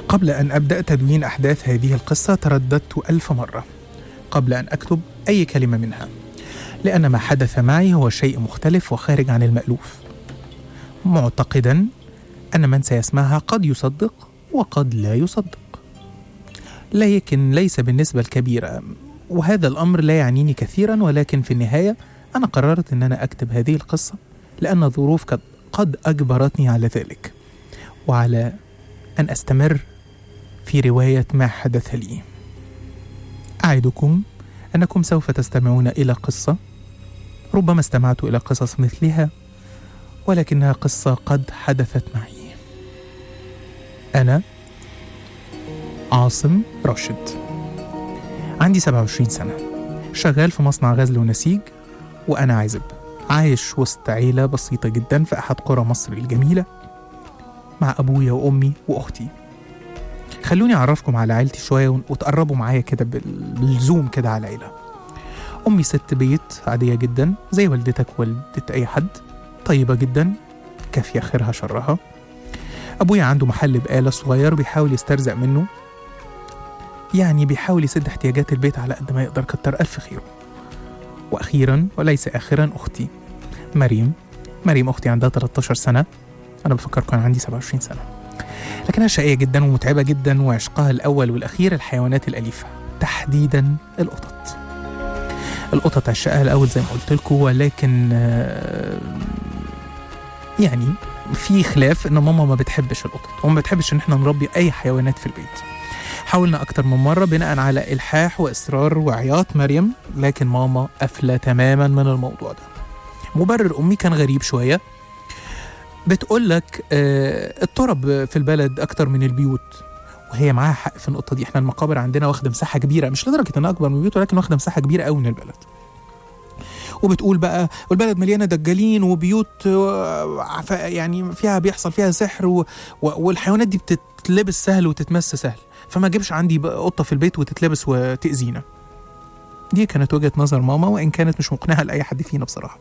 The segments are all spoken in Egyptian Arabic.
قبل أن أبدأ تدوين أحداث هذه القصة ترددت ألف مرة قبل أن أكتب أي كلمة منها لأن ما حدث معي هو شيء مختلف وخارج عن المألوف معتقدا أن من سيسمعها قد يصدق وقد لا يصدق لكن ليس بالنسبة الكبيرة وهذا الأمر لا يعنيني كثيرا ولكن في النهاية أنا قررت أن أنا أكتب هذه القصة لأن الظروف قد, قد أجبرتني على ذلك وعلى أن أستمر في رواية ما حدث لي أعدكم أنكم سوف تستمعون إلى قصة ربما استمعت إلى قصص مثلها ولكنها قصة قد حدثت معي أنا عاصم راشد عندي 27 سنة شغال في مصنع غزل ونسيج وأنا عازب عايش وسط عيلة بسيطة جدا في أحد قرى مصر الجميلة مع أبويا وأمي وأختي خلوني أعرفكم على عيلتي شوية وتقربوا معايا كده بالزوم كده على العيلة أمي ست بيت عادية جدا زي والدتك والدة أي حد طيبة جدا كافية خيرها شرها أبويا عنده محل بقالة صغير بيحاول يسترزق منه يعني بيحاول يسد احتياجات البيت على قد ما يقدر كتر ألف خيره وأخيرا وليس آخرا أختي مريم مريم أختي عندها 13 سنة أنا بفكر كان عندي 27 سنة لكنها شقية جدا ومتعبة جدا وعشقها الأول والأخير الحيوانات الأليفة تحديدا القطط القطط عشقها الأول زي ما قلت لكم ولكن يعني في خلاف ان ماما ما بتحبش القطط وما بتحبش ان احنا نربي اي حيوانات في البيت حاولنا أكتر من مرة بناء على إلحاح وإصرار وعياط مريم لكن ماما قافلة تماما من الموضوع ده مبرر أمي كان غريب شوية بتقول لك آه الترب في البلد أكتر من البيوت وهي معاها حق في النقطة دي احنا المقابر عندنا واخدة مساحة كبيرة مش لدرجة انها أكبر من البيوت ولكن واخدة مساحة كبيرة قوي من البلد وبتقول بقى والبلد مليانه دجالين وبيوت يعني فيها بيحصل فيها سحر والحيوانات دي بتتلبس سهل وتتمس سهل فما اجيبش عندي قطه في البيت وتتلبس وتاذينا دي كانت وجهه نظر ماما وان كانت مش مقنعه لاي حد فينا بصراحه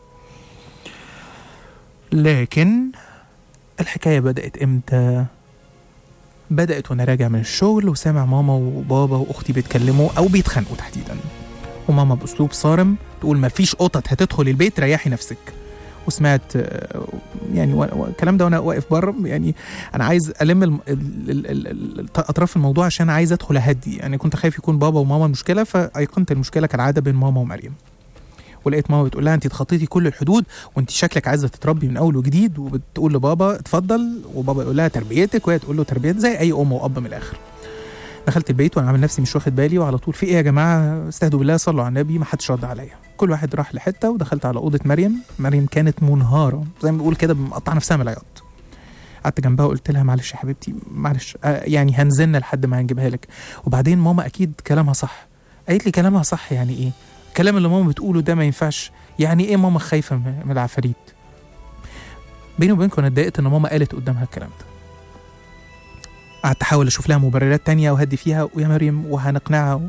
لكن الحكايه بدات امتى بدات وانا راجع من الشغل وسامع ماما وبابا واختي بيتكلموا او بيتخانقوا تحديدا وماما باسلوب صارم تقول مفيش قطط هتدخل البيت ريحي نفسك وسمعت يعني الكلام ده وانا واقف بره يعني انا عايز الم الم... ال... ال... ال... اطراف الموضوع عشان عايز ادخل اهدي يعني كنت خايف يكون بابا وماما المشكله فايقنت المشكله كالعاده بين ماما ومريم ولقيت ماما بتقول لها انت اتخطيتي كل الحدود وانت شكلك عايزه تتربي من اول وجديد وبتقول لبابا اتفضل وبابا يقول لها تربيتك وهي تقول له تربيتك زي اي ام واب من الاخر دخلت البيت وانا عامل نفسي مش واخد بالي وعلى طول في ايه يا جماعه استهدوا بالله صلوا على النبي ما حدش رد عليا كل واحد راح لحته ودخلت على اوضه مريم مريم كانت منهاره زي ما بنقول كده مقطعه نفسها من العياط قعدت جنبها وقلت لها معلش يا حبيبتي معلش آه يعني هنزلنا لحد ما هنجيبها لك وبعدين ماما اكيد كلامها صح قالت لي كلامها صح يعني ايه الكلام اللي ماما بتقوله ده ما ينفعش يعني ايه ماما خايفه من العفاريت بيني وبينكم انا اتضايقت ان ماما قالت قدامها الكلام ده قعدت احاول اشوف لها مبررات تانية وهدي فيها ويا مريم وهنقنعها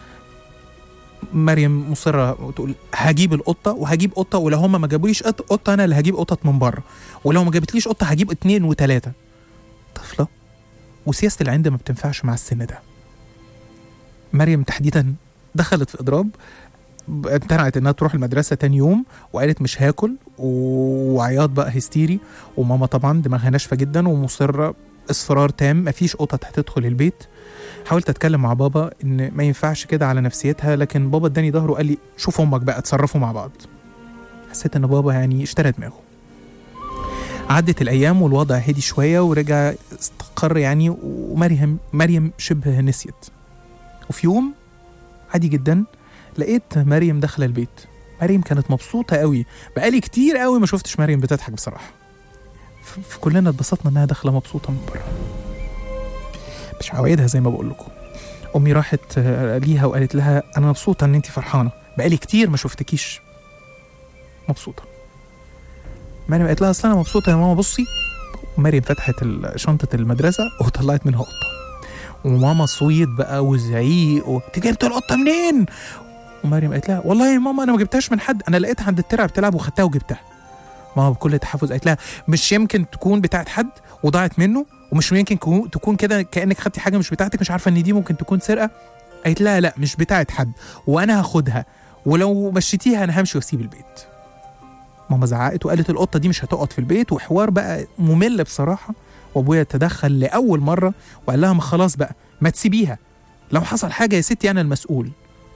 مريم مصرة تقول هجيب القطة وهجيب قطة ولو هما ما جابوليش قطة أنا اللي هجيب قطط من بره ولو ما جابتليش قطة هجيب اتنين وتلاتة طفلة وسياسة العند ما بتنفعش مع السن ده مريم تحديدا دخلت في إضراب امتنعت انها تروح المدرسة تاني يوم وقالت مش هاكل وعياط بقى هستيري وماما طبعا دماغها ناشفة جدا ومصرة اصرار تام مفيش قطط هتدخل البيت حاولت اتكلم مع بابا ان ما ينفعش كده على نفسيتها لكن بابا اداني ظهره وقال لي شوف امك بقى اتصرفوا مع بعض حسيت ان بابا يعني اشترى دماغه عدت الايام والوضع هدي شويه ورجع استقر يعني ومريم مريم شبه نسيت وفي يوم عادي جدا لقيت مريم داخله البيت مريم كانت مبسوطه قوي بقالي كتير قوي ما شفتش مريم بتضحك بصراحه فكلنا اتبسطنا انها داخله مبسوطه من بره مش عوايدها زي ما بقول لكم امي راحت ليها وقالت لها انا مبسوطه ان انت فرحانه بقالي كتير ما شفتكيش مبسوطه مريم قالت لها اصل انا مبسوطه يا ماما بصي مريم فتحت شنطه المدرسه وطلعت منها قطه وماما صويت بقى وزعيق انت جبت القطه منين ومريم قالت لها والله يا ماما انا ما جبتهاش من حد انا لقيتها عند الترعه بتلعب وخدتها وجبتها ماما بكل تحفظ قالت لها مش يمكن تكون بتاعت حد وضاعت منه ومش يمكن كو- تكون كده كانك خدتي حاجه مش بتاعتك مش عارفه ان دي ممكن تكون سرقه قالت لها لا مش بتاعت حد وانا هاخدها ولو مشيتيها انا همشي واسيب البيت ماما زعقت وقالت القطه دي مش هتقعد في البيت وحوار بقى ممل بصراحه وابويا تدخل لاول مره وقال لها ما خلاص بقى ما تسيبيها لو حصل حاجه يا ستي انا المسؤول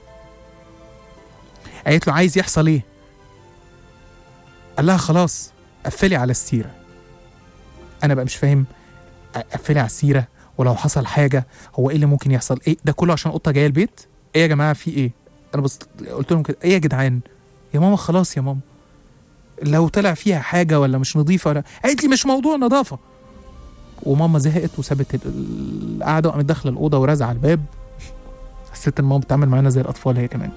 قالت له عايز يحصل ايه قال لها خلاص قفلي على السيره انا بقى مش فاهم قفلي على السيره ولو حصل حاجه هو ايه اللي ممكن يحصل ايه ده كله عشان قطه جايه البيت ايه يا جماعه في ايه انا بص قلت لهم كده ايه يا جدعان يا ماما خلاص يا ماما لو طلع فيها حاجه ولا مش نظيفه ولا قالت لي مش موضوع نظافه وماما زهقت وسابت ال- القعده وقامت داخله الاوضه ورازعه الباب حسيت ان ماما بتعمل معانا زي الاطفال هي كمان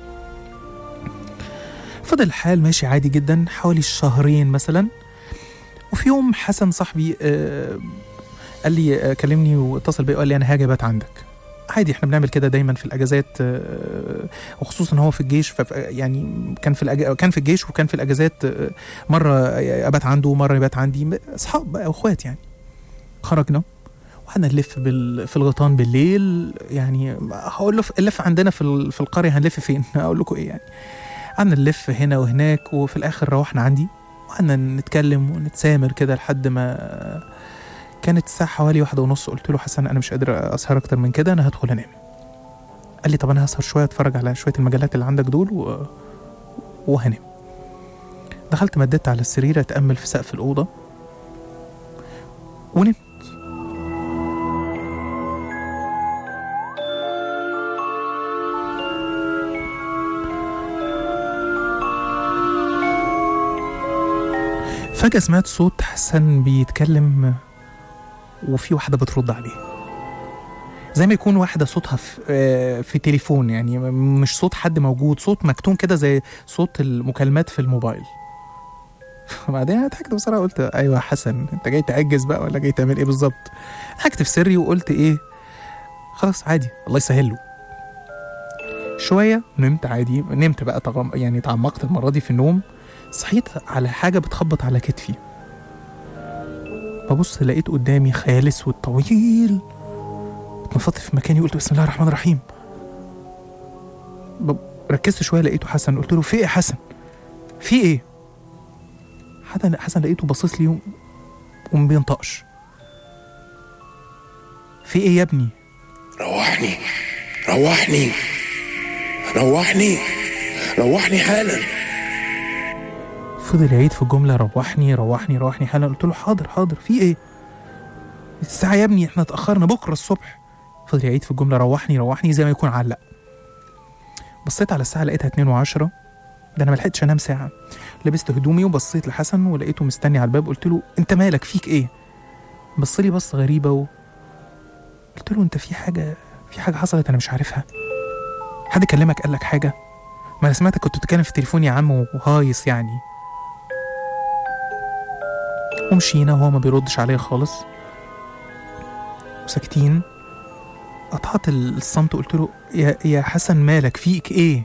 فضل الحال ماشي عادي جدا حوالي شهرين مثلا وفي يوم حسن صاحبي آه قال لي آه كلمني واتصل بيا وقال لي انا هاجي ابات عندك عادي احنا بنعمل كده دايما في الاجازات آه، وخصوصا هو في الجيش فف يعني كان في الأج... كان في الجيش وكان في الاجازات آه، مره ابات عنده ومره يبات عندي اصحاب بقى واخوات يعني خرجنا وقعدنا نلف بال... في الغيطان بالليل يعني هقول له اللف عندنا في ال... في القريه هنلف فين اقول لكم ايه يعني قعدنا نلف هنا وهناك وفي الاخر روحنا عندي وقعدنا نتكلم ونتسامر كده لحد ما كانت الساعة حوالي واحدة ونص قلت له حسن أنا مش قادر أسهر أكتر من كده أنا هدخل أنام قال لي طب أنا هسهر شوية أتفرج على شوية المجلات اللي عندك دول و... وهنام دخلت مددت على السرير أتأمل في سقف الأوضة ونمت فجأة سمعت صوت حسن بيتكلم وفي واحدة بترد عليه زي ما يكون واحدة صوتها في, آه، في تليفون يعني م- مش صوت حد موجود صوت مكتوم كده زي صوت المكالمات في الموبايل بعدين أنا ضحكت بصراحة قلت أيوة يا حسن أنت جاي تعجز بقى ولا جاي تعمل إيه بالظبط ضحكت في سري وقلت إيه خلاص عادي الله يسهل له شوية نمت عادي نمت بقى تغم... يعني تعمقت المرة دي في النوم صحيت على حاجة بتخبط على كتفي ببص لقيت قدامي خيال اسود طويل اتنفضت في مكاني قلت بسم الله الرحمن الرحيم ب- ركزت شويه لقيته حسن قلت له في ايه يا حسن في ايه حسن حسن لقيته باصص لي وم- وما بينطقش في ايه يا ابني روحني روحني روحني روحني حالا فضل يعيد في الجمله روحني روحني روحني حالا قلت له حاضر حاضر في ايه الساعه يا ابني احنا اتاخرنا بكره الصبح فضل يعيد في الجمله روحني روحني زي ما يكون علق بصيت على الساعه لقيتها 2 و10 ده انا ما لحقتش انام ساعه لبست هدومي وبصيت لحسن ولقيته مستني على الباب قلت له انت مالك فيك ايه بص لي بصه غريبه و... قلت له انت في حاجه في حاجه حصلت انا مش عارفها حد كلمك قال لك حاجه ما انا سمعتك كنت بتتكلم في التليفون يا عم وهايص يعني ومشينا وهو ما بيردش عليا خالص وساكتين قطعت الصمت وقلت له يا يا حسن مالك فيك ايه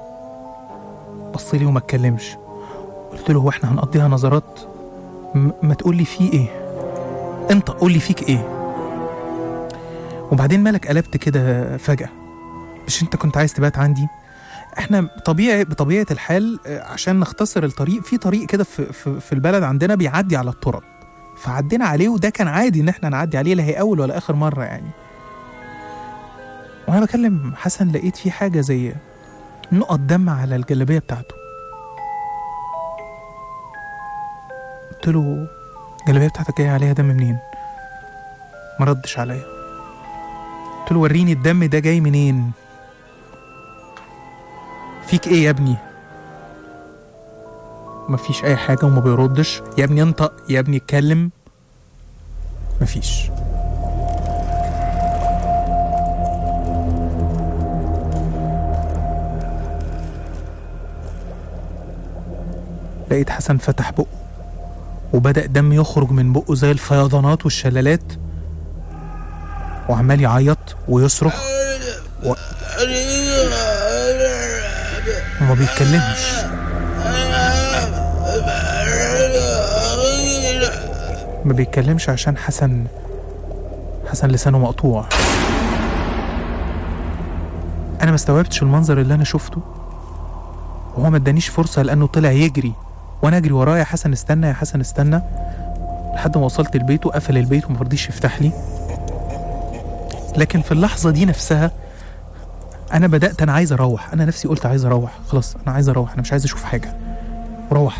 بص لي وما اتكلمش قلت له هو احنا هنقضيها نظرات م- ما تقول لي في ايه انت قول لي فيك ايه وبعدين مالك قلبت كده فجأة مش انت كنت عايز تبات عندي احنا طبيعي بطبيعة الحال آه، عشان نختصر الطريق في طريق كده في, في, في البلد عندنا بيعدي على التراب فعدينا عليه وده كان عادي ان احنا نعدي عليه لا هي اول ولا اخر مرة يعني وانا بكلم حسن لقيت في حاجة زي نقط دم على الجلابية بتاعته قلت له الجلابية بتاعتك جاية عليها دم منين ما ردش عليا قلت له وريني الدم ده جاي منين فيك ايه يا ابني مفيش اي حاجة وما بيردش يا ابني انطق يا ابني اتكلم مفيش لقيت حسن فتح بقه وبدأ دم يخرج من بقه زي الفيضانات والشلالات وعمال يعيط ويصرخ و... وما بيتكلمش ما بيتكلمش عشان حسن حسن لسانه مقطوع انا ما استوعبتش المنظر اللي انا شفته وهو ما ادانيش فرصه لانه طلع يجري وانا اجري وراه يا حسن استنى يا حسن استنى لحد ما وصلت البيت وقفل البيت وما رضيش يفتح لي لكن في اللحظه دي نفسها انا بدات انا عايز اروح انا نفسي قلت عايز اروح خلاص انا عايز اروح انا مش عايز اشوف حاجه وروحت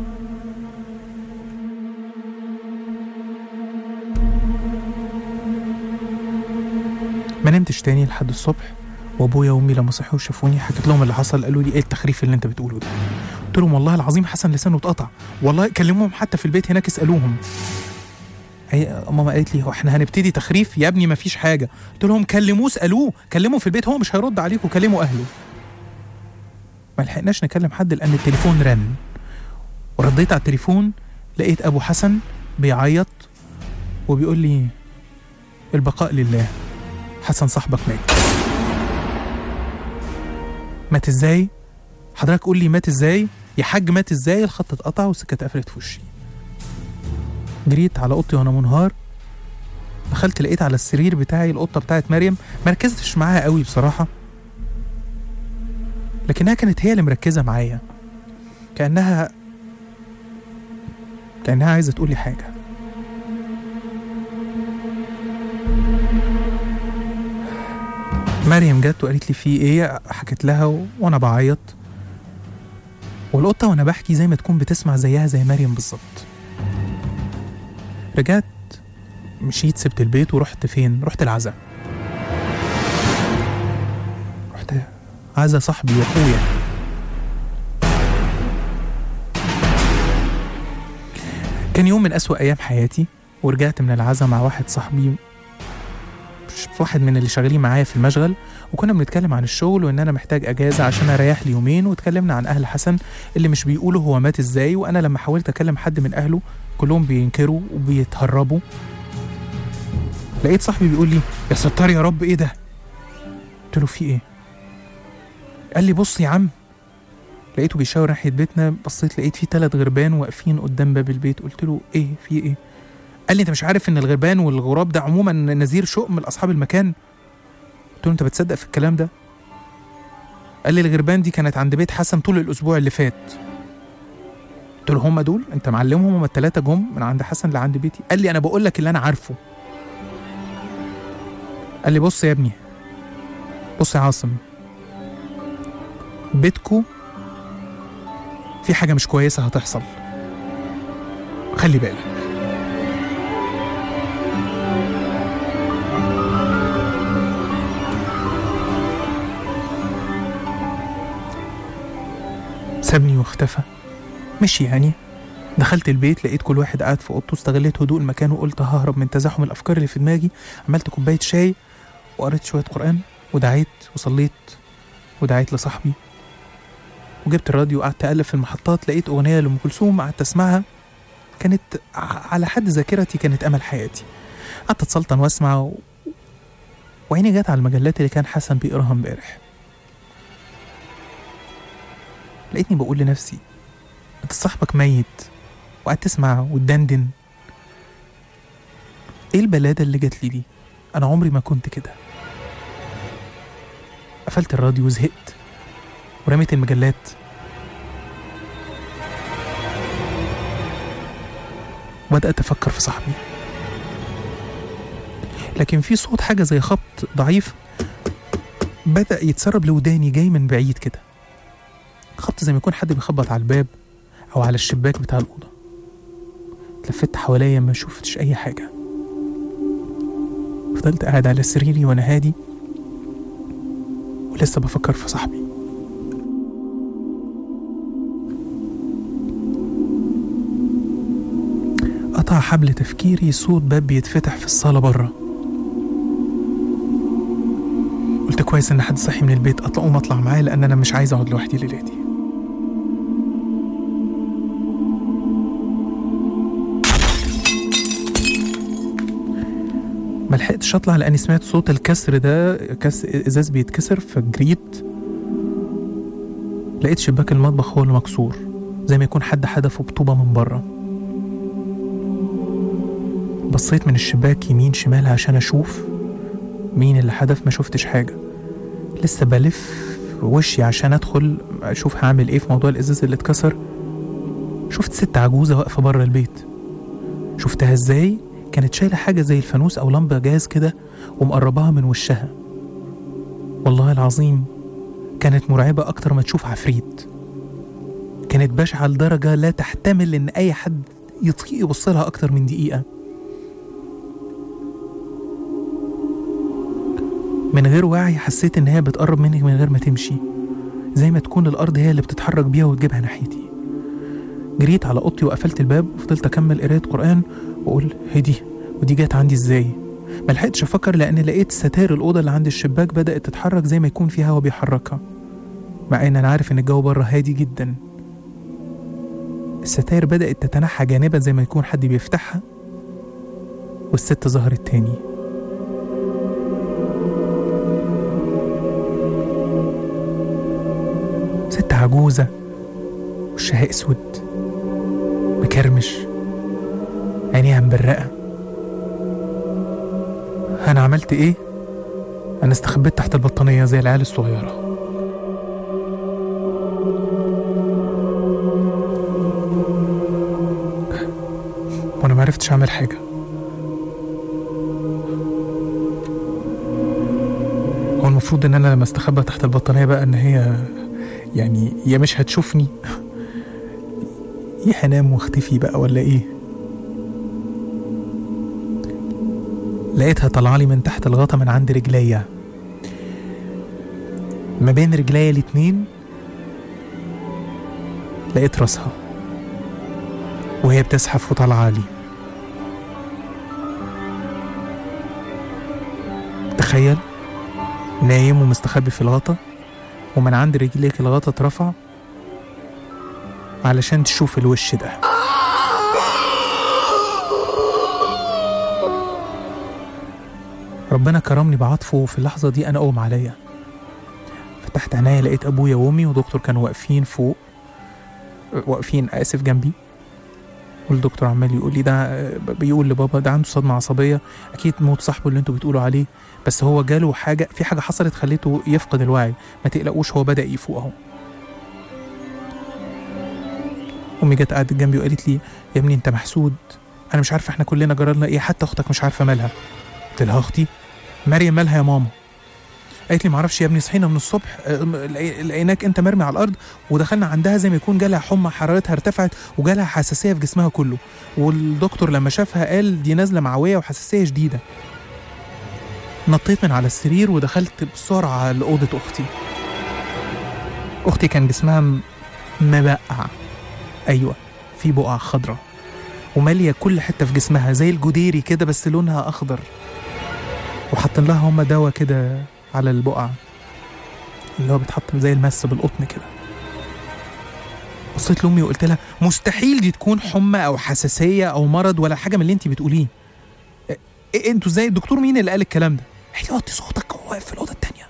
ما نمتش تاني لحد الصبح وابويا وامي لما صحوا وشافوني حكيت لهم اللي حصل قالوا لي ايه التخريف اللي انت بتقوله ده قلت لهم والله العظيم حسن لسانه اتقطع والله كلموهم حتى في البيت هناك اسالوهم هي ماما قالت لي هو احنا هنبتدي تخريف يا ابني ما فيش حاجه قلت لهم كلموه اسالوه كلموه في البيت هو مش هيرد عليكم كلموا اهله ما لحقناش نكلم حد لان التليفون رن ورديت على التليفون لقيت ابو حسن بيعيط وبيقول لي البقاء لله حسن صاحبك مات مات ازاي حضرتك قول لي مات ازاي يا حاج مات ازاي الخط اتقطع والسكه اتقفلت في وشي جريت على اوضتي وانا منهار دخلت لقيت على السرير بتاعي القطه بتاعت مريم ما ركزتش معاها قوي بصراحه لكنها كانت هي اللي مركزه معايا كانها كانها عايزه تقول لي حاجه مريم جت وقالت لي في ايه حكيت لها و... وانا بعيط والقطه وانا بحكي زي ما تكون بتسمع زيها زي مريم بالظبط رجعت مشيت سبت البيت ورحت فين رحت العزا رحت عزا صاحبي واخويا كان يوم من أسوأ أيام حياتي ورجعت من العزا مع واحد صاحبي مش واحد من اللي شغالين معايا في المشغل وكنا بنتكلم عن الشغل وان انا محتاج اجازه عشان اريح لي يومين واتكلمنا عن اهل حسن اللي مش بيقولوا هو مات ازاي وانا لما حاولت اكلم حد من اهله كلهم بينكروا وبيتهربوا لقيت صاحبي بيقول لي يا ستار يا رب ايه ده قلت له في ايه قال لي بص يا عم لقيته بيشاور ناحيه بيتنا بصيت لقيت في ثلاث غربان واقفين قدام باب البيت قلت له ايه في ايه قال لي انت مش عارف ان الغربان والغراب ده عموما نذير شؤم لاصحاب المكان قلت له انت بتصدق في الكلام ده قال لي الغربان دي كانت عند بيت حسن طول الاسبوع اللي فات قلت له هم دول انت معلمهم هم الثلاثه جم من عند حسن لعند بيتي قال لي انا بقول لك اللي انا عارفه قال لي بص يا ابني بص يا عاصم بيتكو في حاجه مش كويسه هتحصل خلي بالك سابني واختفى مشي يعني دخلت البيت لقيت كل واحد قاعد في اوضته استغليت هدوء المكان وقلت ههرب من تزاحم الافكار اللي في دماغي عملت كوبايه شاي وقريت شويه قران ودعيت وصليت ودعيت لصاحبي وجبت الراديو وقعدت اقلب في المحطات لقيت اغنيه لام كلثوم قعدت اسمعها كانت ع- على حد ذاكرتي كانت امل حياتي قعدت اتسلطن واسمع و... وعيني جت على المجلات اللي كان حسن بيقراها امبارح لقيتني بقول لنفسي انت صاحبك ميت وقعدت تسمع وتدندن ايه البلادة اللي جات لي دي انا عمري ما كنت كده قفلت الراديو وزهقت ورميت المجلات وبدأت أفكر في صاحبي لكن في صوت حاجة زي خبط ضعيف بدأ يتسرب لوداني جاي من بعيد كده خبط زي ما يكون حد بيخبط على الباب أو على الشباك بتاع الأوضة اتلفت حواليا ما شفتش أي حاجة فضلت قاعد على سريري وأنا هادي ولسه بفكر في صاحبي قطع حبل تفكيري صوت باب بيتفتح في الصالة بره قلت كويس ان حد صحي من البيت اقوم اطلع معاه لان انا مش عايز اقعد لوحدي ليلتي ما لحقتش اطلع لاني سمعت صوت الكسر ده كس ازاز بيتكسر فجريت لقيت شباك المطبخ هو اللي مكسور زي ما يكون حد حدفه بطوبه من بره بصيت من الشباك يمين شمال عشان أشوف مين اللي حدف ما شفتش حاجة لسه بلف وشي عشان أدخل أشوف هعمل إيه في موضوع الإزاز اللي اتكسر شفت ست عجوزة واقفة بره البيت شفتها إزاي كانت شايلة حاجة زي الفانوس أو لمبة جاز كده ومقرباها من وشها والله العظيم كانت مرعبة أكتر ما تشوف عفريت كانت بشعة لدرجة لا تحتمل إن أي حد يطيق يبص لها أكتر من دقيقة من غير وعي حسيت إن هي بتقرب مني من غير ما تمشي زي ما تكون الأرض هي اللي بتتحرك بيها وتجيبها ناحيتي جريت على أوضتي وقفلت الباب وفضلت أكمل قراية قرآن وأقول هدي ودي جت عندي إزاي ملحقتش أفكر لأن لقيت ستائر الأوضة اللي عند الشباك بدأت تتحرك زي ما يكون في هوا بيحركها مع إن أنا عارف إن الجو بره هادي جدا الستائر بدأت تتنحى جانبا زي ما يكون حد بيفتحها والست ظهرت تاني ست عجوزة وشها اسود مكرمش عينيها مبرقة أنا عملت إيه؟ أنا استخبيت تحت البطانية زي العيال الصغيرة وأنا معرفتش أعمل حاجة هو المفروض إن أنا لما استخبى تحت البطانية بقى إن هي يعني يا مش هتشوفني يا هنام واختفي بقى ولا ايه لقيتها طالعه لي من تحت الغطا من عند رجليا ما بين رجليا الاتنين لقيت راسها وهي بتزحف وطالعه لي تخيل نايم ومستخبي في الغطا ومن عند رجليك الغطا اترفع علشان تشوف الوش ده ربنا كرمني بعطفه وفي اللحظة دي أنا أقوم عليا فتحت عينيا لقيت أبويا وأمي ودكتور كانوا واقفين فوق واقفين آسف جنبي والدكتور عمال يقول لي ده بيقول لبابا ده عنده صدمة عصبية أكيد موت صاحبه اللي انتوا بتقولوا عليه بس هو جاله حاجة في حاجة حصلت خليته يفقد الوعي ما تقلقوش هو بدأ يفوق أهو امي جت قعدت جنبي وقالت لي يا ابني انت محسود انا مش عارفه احنا كلنا جرالنا ايه حتى اختك مش عارفه مالها قلت لها اختي مريم مالها يا ماما قالت لي معرفش يا ابني صحينا من الصبح آه، لقيناك انت مرمي على الارض ودخلنا عندها زي ما يكون جالها حمى حرارتها ارتفعت وجالها حساسيه في جسمها كله والدكتور لما شافها قال دي نازله معويه وحساسيه شديده نطيت من على السرير ودخلت بسرعه لاوضه اختي اختي كان جسمها م- مبقع ايوه في بقع خضراء وماليه كل حته في جسمها زي الجديري كده بس لونها اخضر وحاطين لها هما دواء كده على البقع اللي هو بيتحط زي المس بالقطن كده بصيت لامي وقلت لها مستحيل دي تكون حمى او حساسيه او مرض ولا حاجه من اللي انت بتقوليه إيه إيه انتوا ازاي الدكتور مين اللي قال الكلام ده قالت لي وطي صوتك هو واقف في الاوضه التانيه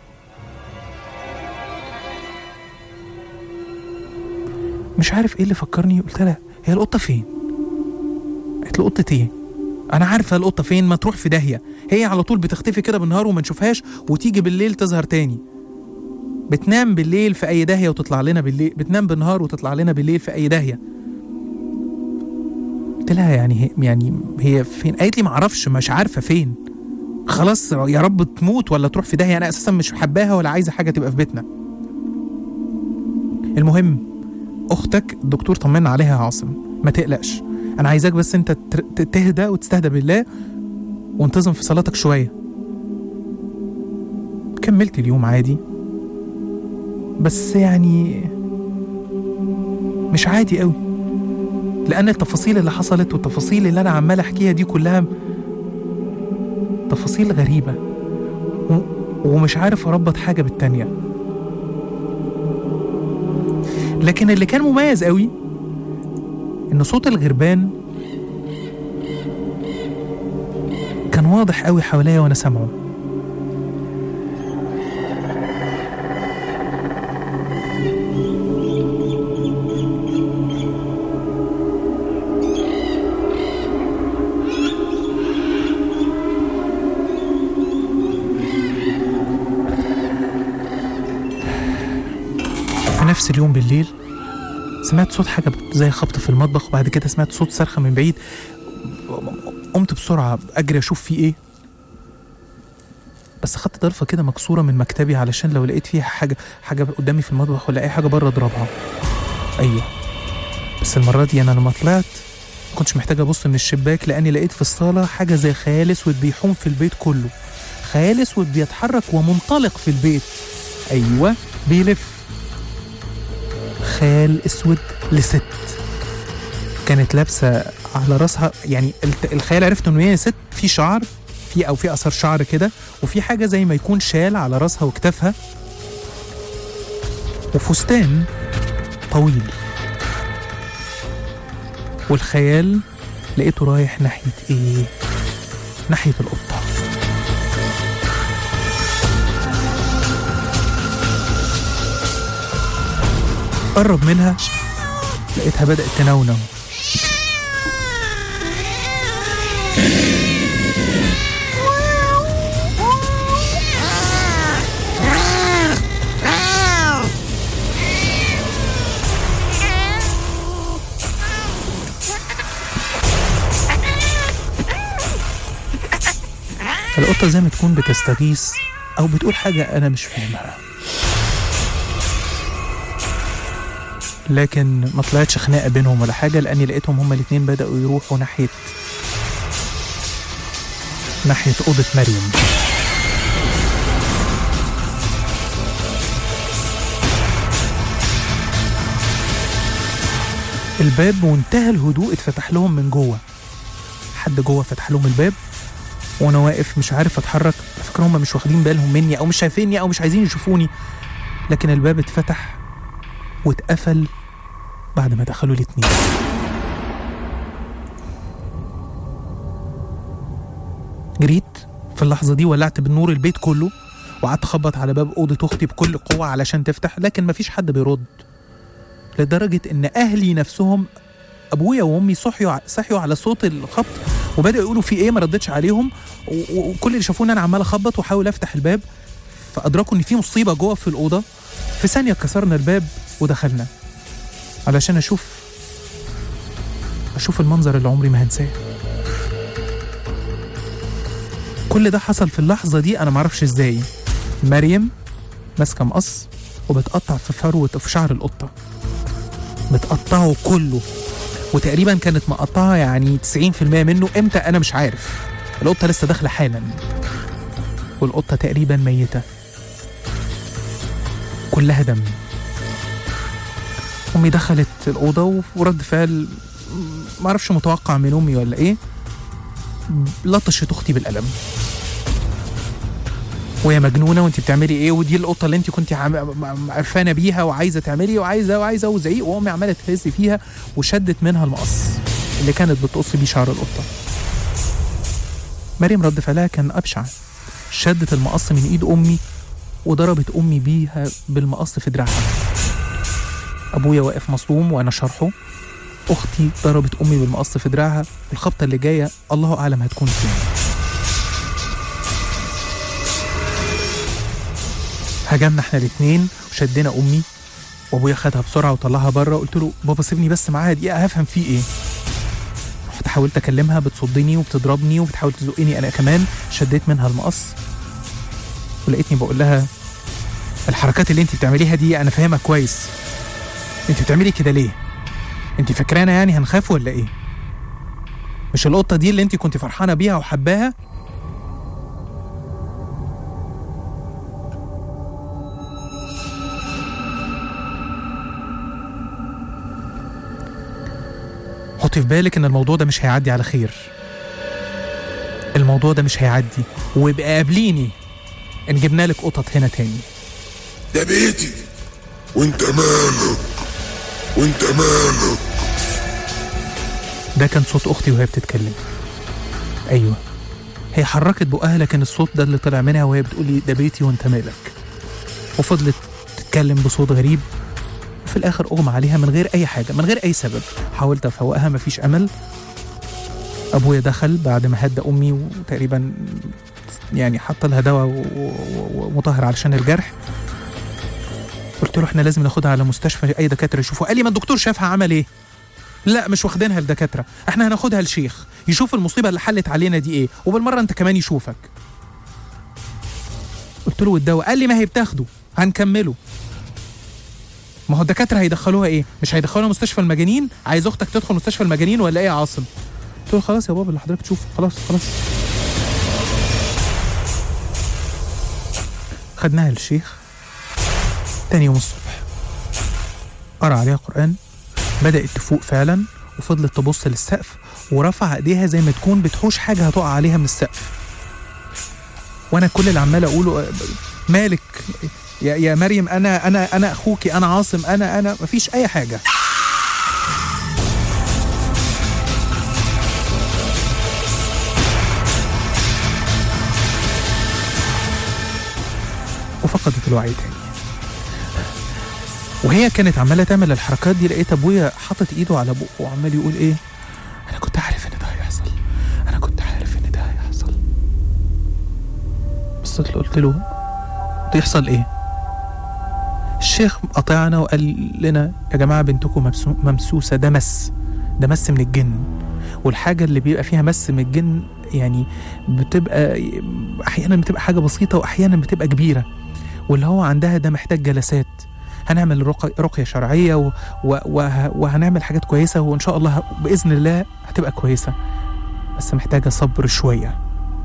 مش عارف ايه اللي فكرني قلت لها هي القطه فين قالت له قطه ايه انا عارفه القطه فين ما تروح في داهيه هي على طول بتختفي كده بالنهار وما نشوفهاش وتيجي بالليل تظهر تاني بتنام بالليل في اي داهيه وتطلع لنا بالليل بتنام بالنهار وتطلع لنا بالليل في اي داهيه قلت لها يعني هي يعني هي فين قالت لي ما اعرفش مش عارفه فين خلاص يا رب تموت ولا تروح في داهيه انا اساسا مش حباها ولا عايزه حاجه تبقى في بيتنا المهم اختك الدكتور طمنا عليها يا عاصم ما تقلقش انا عايزاك بس انت تر- ت- تهدى وتستهدى بالله وانتظم في صلاتك شويه كملت اليوم عادي بس يعني مش عادي قوي لان التفاصيل اللي حصلت والتفاصيل اللي انا عمال احكيها دي كلها تفاصيل غريبه و... ومش عارف اربط حاجه بالتانيه لكن اللي كان مميز قوي ان صوت الغربان كان واضح قوي حواليا وانا سامعه نفس اليوم بالليل سمعت صوت حاجة بت- زي خبط في المطبخ وبعد كده سمعت صوت صرخة من بعيد قمت بسرعة أجري أشوف فيه إيه بس خدت ضرفة كده مكسورة من مكتبي علشان لو لقيت فيها حاجة حاجة قدامي في المطبخ ولا أي حاجة بره أضربها أيوه بس المرة دي أنا لما طلعت ما كنتش محتاج أبص من الشباك لأني لقيت في الصالة حاجة زي خيال أسود بيحوم في البيت كله خيال أسود بيتحرك ومنطلق في البيت أيوه بيلف خيال أسود لست كانت لابسة على راسها يعني الت- الخيال عرفت إن هي ست في شعر في أو في أثر شعر كده وفي حاجة زي ما يكون شال على راسها وكتافها وفستان طويل والخيال لقيته رايح ناحية إيه؟ ناحية القطة قرب منها لقيتها بدأت تنونو القطة زي ما تكون بتستغيث أو بتقول حاجة أنا مش فاهمها لكن ما طلعتش خناقة بينهم ولا حاجة لأني لقيتهم هما الاتنين بدأوا يروحوا ناحية ناحية أوضة مريم الباب بمنتهى الهدوء اتفتح لهم من جوه حد جوه فتح لهم الباب وانا واقف مش عارف اتحرك على فكره هم مش واخدين بالهم مني او مش شايفيني او مش عايزين يشوفوني لكن الباب اتفتح واتقفل بعد ما دخلوا الاتنين جريت في اللحظة دي ولعت بالنور البيت كله وقعدت اخبط على باب أوضة أختي بكل قوة علشان تفتح لكن مفيش حد بيرد لدرجة إن أهلي نفسهم أبويا وأمي صحيوا صحيوا على صوت الخبط وبدأوا يقولوا في إيه ما ردتش عليهم و- و- وكل اللي شافوني أنا عمال أخبط وأحاول أفتح الباب فأدركوا إن في مصيبة جوه في الأوضة في ثانية كسرنا الباب ودخلنا علشان أشوف أشوف المنظر اللي عمري ما هنساه كل ده حصل في اللحظة دي أنا معرفش إزاي مريم ماسكة مقص وبتقطع في فروة في شعر القطة بتقطعه كله وتقريبا كانت مقطعة يعني 90% منه امتى أنا مش عارف القطة لسه داخلة حالا والقطة تقريبا ميتة كلها دم أمي دخلت الأوضة ورد فعل معرفش متوقع من أمي ولا إيه لطشت أختي بالقلم وهي مجنونه وانت بتعملي ايه ودي القطه اللي انت كنت عرفانه بيها وعايزه تعملي وعايزه وعايزه وزعيق وامي عماله تهز فيها وشدت منها المقص اللي كانت بتقص بيه شعر القطه مريم رد فعلها كان ابشع شدت المقص من ايد امي وضربت امي بيها بالمقص في دراعها ابويا واقف مصدوم وانا شرحه اختي ضربت امي بالمقص في دراعها الخبطه اللي جايه الله اعلم هتكون فين هجمنا احنا الاتنين وشدينا امي وابويا خدها بسرعه وطلعها بره قلت له بابا سيبني بس معاها دقيقه هفهم فيه ايه رحت حاولت اكلمها بتصدني وبتضربني وبتحاول تزقني انا كمان شديت منها المقص ولقيتني بقول لها الحركات اللي انت بتعمليها دي انا فاهمها كويس انت بتعملي كده ليه انت فاكرانا يعني هنخاف ولا ايه مش القطه دي اللي انت كنت فرحانه بيها وحباها حطي في بالك ان الموضوع ده مش هيعدي على خير الموضوع ده مش هيعدي وابقى قابليني ان جبنا لك قطط هنا تاني ده بيتي وانت مالك وانت مالك ده كان صوت اختي وهي بتتكلم ايوه هي حركت بقها لكن الصوت ده اللي طلع منها وهي بتقولي ده بيتي وانت مالك وفضلت تتكلم بصوت غريب وفي الاخر اغمى عليها من غير اي حاجه من غير اي سبب حاولت افوقها مفيش امل ابويا دخل بعد ما هدى امي وتقريبا يعني حط لها دواء و- و- ومطهر علشان الجرح قلت له احنا لازم ناخدها على مستشفى اي دكاتره يشوفوا قال لي ما الدكتور شافها عمل ايه لا مش واخدينها لدكاتره احنا هناخدها لشيخ يشوف المصيبه اللي حلت علينا دي ايه وبالمره انت كمان يشوفك قلت له والدواء قال لي ما هي بتاخده هنكمله ما هو الدكاتره هيدخلوها ايه مش هيدخلوها مستشفى المجانين عايز اختك تدخل مستشفى المجانين ولا ايه يا عاصم قلت له خلاص يا بابا اللي حضرتك تشوفه خلاص خلاص خدناها للشيخ تاني يوم الصبح قرأ عليها قرآن بدأت تفوق فعلا وفضلت تبص للسقف ورفع ايديها زي ما تكون بتحوش حاجة هتقع عليها من السقف وانا كل اللي عمال اقوله آه، مالك يا يا مريم انا انا انا اخوكي انا عاصم انا انا مفيش اي حاجه وفقدت الوعي تاني وهي كانت عماله تعمل الحركات دي لقيت ابويا حاطط ايده على بقه وعمال يقول ايه انا كنت عارف ان ده هيحصل انا كنت عارف ان ده هيحصل بصيت له قلت له تحصل ايه الشيخ قطعنا وقال لنا يا جماعه بنتكم مبسو- ممسوسه ده مس ده مس من الجن والحاجه اللي بيبقى فيها مس من الجن يعني بتبقى احيانا بتبقى حاجه بسيطه واحيانا بتبقى كبيره واللي هو عندها ده محتاج جلسات هنعمل رقية, رقية شرعية و و وه وهنعمل حاجات كويسة وإن شاء الله ه- بإذن الله هتبقى كويسة بس محتاجة صبر شوية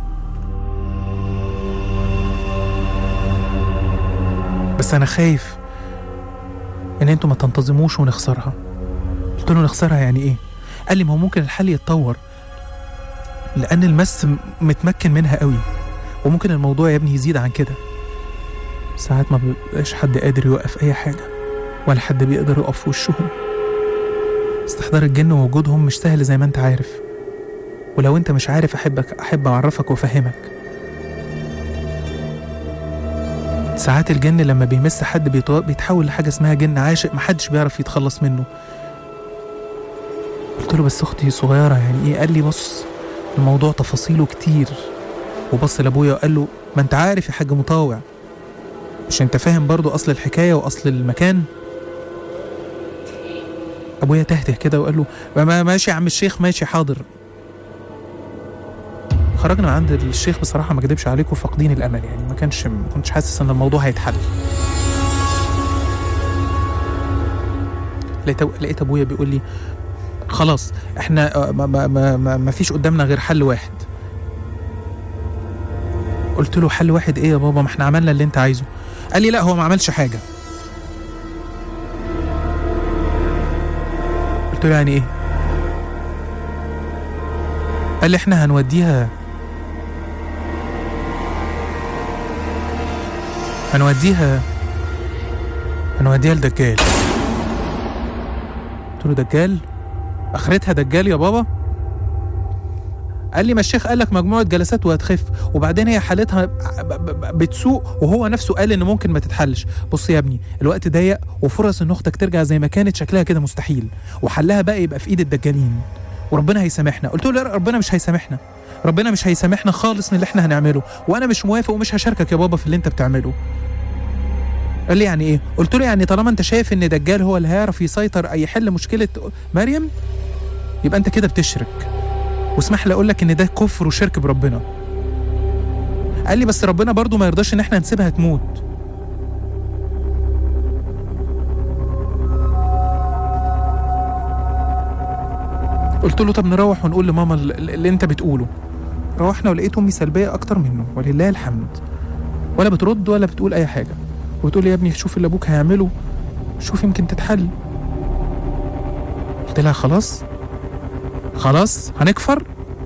بس أنا خايف إن أنتوا ما تنتظموش ونخسرها قلت له نخسرها يعني إيه؟ قال لي ما هو ممكن الحل يتطور لأن المس م- متمكن منها قوي وممكن الموضوع يا ابني يزيد عن كده ساعات ما بيبقاش حد قادر يوقف أي حاجة ولا حد بيقدر يقف في وشهم استحضار الجن ووجودهم مش سهل زي ما انت عارف ولو انت مش عارف احبك احب اعرفك وافهمك ساعات الجن لما بيمس حد بيتو- بيتحول لحاجة اسمها جن عاشق محدش بيعرف يتخلص منه قلت له بس اختي صغيرة يعني ايه قال لي بص الموضوع تفاصيله كتير وبص لابويا وقال له ما انت عارف يا حاج مطاوع مش انت فاهم برضو اصل الحكايه واصل المكان ابويا تهته كده وقال له ما- ما ماشي يا عم الشيخ ماشي حاضر خرجنا من عند الشيخ بصراحه ما اكدبش عليكم فاقدين الامل يعني ما كانش ما كنتش حاسس ان الموضوع هيتحل لقيت لقيت ابويا بيقول لي خلاص احنا آه، ما, ما, ما, ما, ما فيش قدامنا غير حل واحد قلت له حل واحد ايه يا بابا ما احنا عملنا اللي انت عايزه قال لي لا هو ما عملش حاجه قلت له يعني ايه قال لي احنا هنوديها هنوديها هنوديها لدجال قلت له دجال اخرتها دجال يا بابا قال لي ما الشيخ قال لك مجموعه جلسات وهتخف وبعدين هي حالتها ب- ب- ب- بتسوء وهو نفسه قال ان ممكن ما تتحلش بص يا ابني الوقت ضيق وفرص ان اختك ترجع زي ما كانت شكلها كده مستحيل وحلها بقى يبقى في ايد الدجالين وربنا هيسامحنا قلت له لا ربنا مش هيسامحنا ربنا مش هيسامحنا خالص من اللي احنا هنعمله وانا مش موافق ومش هشاركك يا بابا في اللي انت بتعمله قال لي يعني ايه قلت له يعني طالما انت شايف ان دجال هو اللي هيعرف يسيطر اي يحل مشكله مريم يبقى انت كده بتشرك واسمح لي اقول لك ان ده كفر وشرك بربنا قال لي بس ربنا برضو ما يرضاش ان احنا نسيبها تموت قلت له طب نروح ونقول لماما ال- اللي انت بتقوله روحنا ولقيت امي سلبيه اكتر منه ولله الحمد ولا بترد ولا بتقول اي حاجه وتقول لي يا ابني شوف اللي ابوك هيعمله شوف يمكن تتحل قلت لها خلاص خلاص هنكفر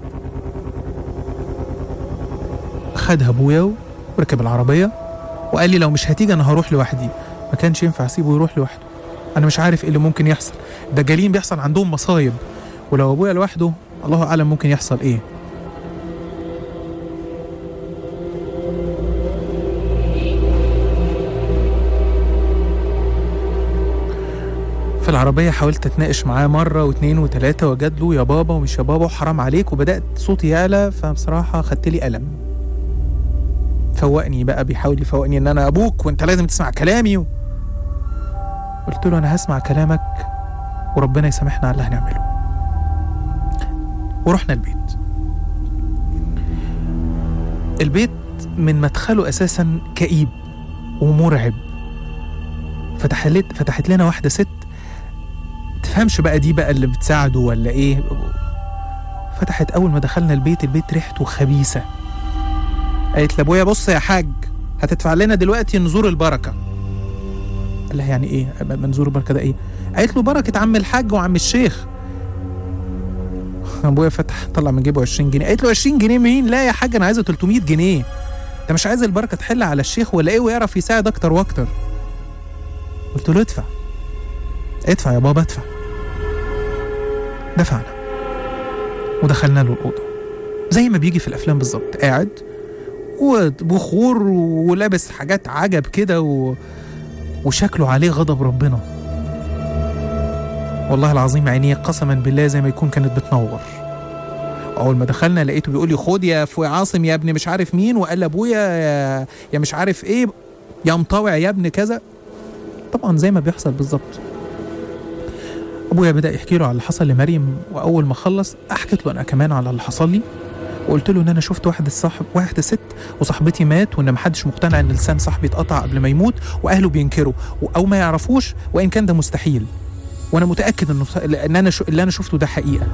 خدها ابويا وركب العربيه وقال لي لو مش هتيجي انا هروح لوحدي ما كانش ينفع اسيبه يروح لوحده انا مش عارف ايه اللي ممكن يحصل الدجالين بيحصل عندهم مصايب ولو ابويا لوحده الله اعلم ممكن يحصل ايه في العربية حاولت اتناقش معاه مرة واتنين وتلاتة وجادله يا بابا ومش يا بابا وحرام عليك وبدأت صوتي يعلى فبصراحة خدت لي ألم فوقني بقى بيحاول يفوقني ان انا ابوك وانت لازم تسمع كلامي و... قلت له انا هسمع كلامك وربنا يسامحنا على اللي هنعمله ورحنا البيت البيت من مدخله اساسا كئيب ومرعب فتحت فتحت لنا واحده ست تفهمش بقى دي بقى اللي بتساعده ولا ايه فتحت اول ما دخلنا البيت البيت ريحته خبيثه قالت لابويا بص يا حاج هتدفع لنا دلوقتي نزور البركه قال لها يعني ايه منظور البركه ده ايه قالت له بركه عم الحاج وعم الشيخ ابويا فتح طلع من جيبه 20 جنيه قالت له 20 جنيه مين لا يا حاج انا عايزه 300 جنيه انت مش عايز البركه تحل على الشيخ ولا ايه ويعرف يساعد اكتر واكتر قلت له ادفع ادفع يا بابا ادفع دفعنا ودخلنا له الاوضه زي ما بيجي في الافلام بالظبط قاعد وبخور ولابس حاجات عجب كده و... وشكله عليه غضب ربنا والله العظيم عينيه قسما بالله زي ما يكون كانت بتنور اول ما دخلنا لقيته بيقول لي خد يا فو عاصم يا ابن مش عارف مين وقال لابويا يا, يا مش عارف ايه يا مطاوع يا ابن كذا طبعا زي ما بيحصل بالظبط ابويا بدا يحكي له على اللي حصل لمريم واول ما خلص حكيت له انا كمان على اللي حصل لي وقلت له ان انا شفت واحد صاحب واحده ست وصاحبتي مات وان محدش مقتنع ان لسان صاحبي اتقطع قبل ما يموت واهله بينكروا او ما يعرفوش وان كان ده مستحيل وانا متاكد انه ان انا شو اللي انا شفته ده حقيقه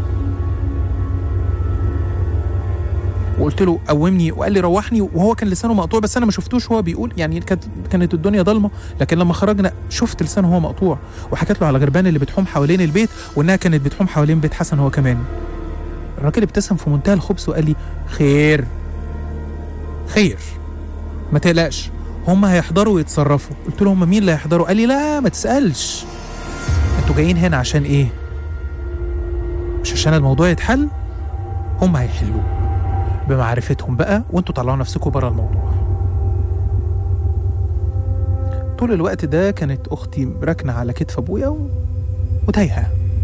وقلت له قومني وقال لي روحني وهو كان لسانه مقطوع بس انا ما شفتوش وهو بيقول يعني كانت كانت الدنيا ضلمه لكن لما خرجنا شفت لسانه وهو مقطوع وحكيت له على غربان اللي بتحوم حوالين البيت وانها كانت بتحوم حوالين بيت حسن هو كمان الراجل ابتسم في منتهى الخبث وقال لي خير خير ما تقلقش هم هيحضروا ويتصرفوا قلت له هم مين اللي هيحضروا قال لي لا ما تسالش انتوا جايين هنا عشان ايه مش عشان الموضوع يتحل هم هيحلوه بمعرفتهم بقى وانتوا طلعوا نفسكم بره الموضوع طول الوقت ده كانت اختي راكنه على كتف ابويا و... وتايهه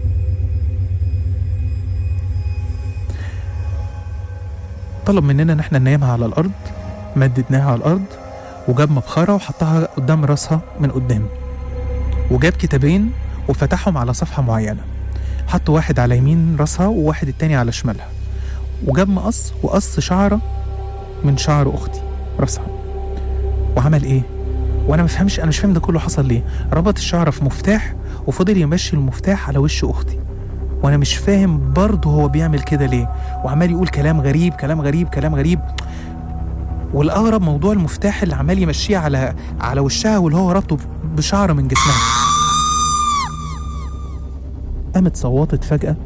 طلب مننا ان احنا ننامها على الارض مددناها على الارض وجاب مبخره وحطها قدام راسها من قدام وجاب كتابين وفتحهم على صفحه معينه حط واحد على يمين راسها وواحد التاني على شمالها وجاب مقص وقص شعره من شعر اختي راسها وعمل ايه وانا ما فهمش انا مش فاهم ده كله حصل ليه ربط الشعره في مفتاح وفضل يمشي المفتاح على وش اختي وانا مش فاهم برضه هو بيعمل كده ليه وعمال يقول كلام غريب كلام غريب كلام غريب والاغرب موضوع المفتاح اللي عمال يمشيه على على وشها واللي هو ربطه بشعر من جسمها قامت صوتت فجأة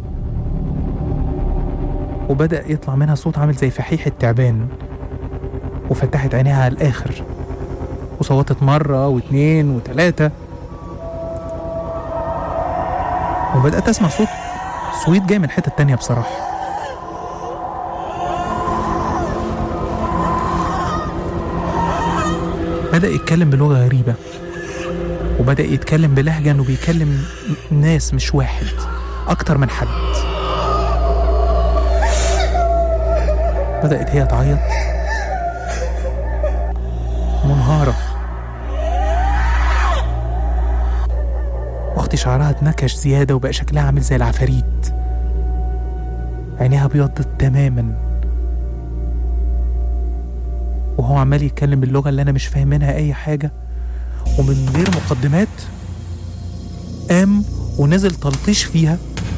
وبدأ يطلع منها صوت عامل زي فحيح التعبان وفتحت عينيها على الآخر وصوتت مرة واتنين وتلاتة وبدأت أسمع صوت صويت جاي من حتة تانية بصراحة بدأ يتكلم بلغة غريبة وبدأ يتكلم بلهجة إنه بيكلم ناس مش واحد أكتر من حد بدأت هي تعيط منهارة أختي شعرها اتنكش زيادة وبقى شكلها عامل زي العفاريت عينيها ابيضت تماما وهو عمال يتكلم باللغة اللي أنا مش فاهم منها أي حاجة ومن غير مقدمات قام ونزل تلطيش فيها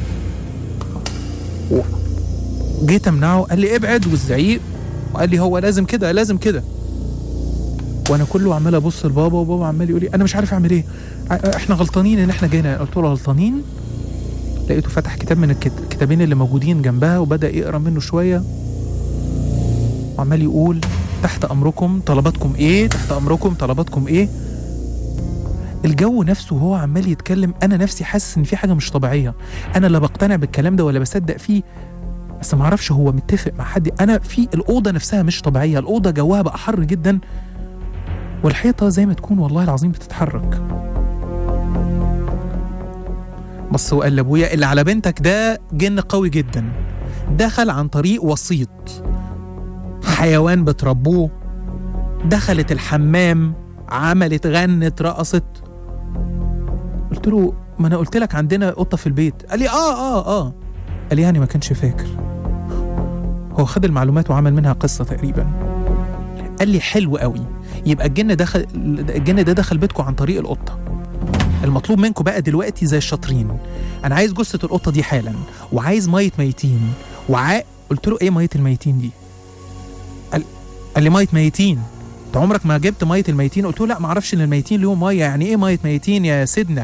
جيت امنعه قال لي ابعد والزعيق وقال لي هو لازم كده لازم كده وانا كله عمال ابص لبابا وبابا عمال يقول لي انا مش عارف اعمل ايه احنا غلطانين ان احنا جينا قلت له غلطانين لقيته فتح كتاب من الكتابين اللي موجودين جنبها وبدا يقرا منه شويه وعمال يقول تحت امركم طلباتكم ايه تحت امركم طلباتكم ايه الجو نفسه وهو عمال يتكلم انا نفسي حاسس ان في حاجه مش طبيعيه انا لا بقتنع بالكلام ده ولا بصدق فيه بس ما اعرفش هو متفق مع حد انا في الاوضه نفسها مش طبيعيه الاوضه جواها بقى حر جدا والحيطه زي ما تكون والله العظيم بتتحرك بص وقال لابويا اللي على بنتك ده جن قوي جدا دخل عن طريق وسيط حيوان بتربوه دخلت الحمام عملت غنت رقصت قلت له ما انا قلت لك عندنا قطه في البيت قال لي اه اه اه قال لي يعني ما كانش فاكر هو خد المعلومات وعمل منها قصه تقريبا قال لي حلو قوي يبقى الجن دخل الجن ده دخل بيتكم عن طريق القطه المطلوب منكم بقى دلوقتي زي الشاطرين انا عايز جثه القطه دي حالا وعايز ميه ميتين وعا قلت له ايه ميه الميتين دي قال, قال لي ميه ميتين انت عمرك ما جبت ميه الميتين قلت له لا ما اعرفش ان الميتين ليهم ميه يعني ايه ميه ميتين يا سيدنا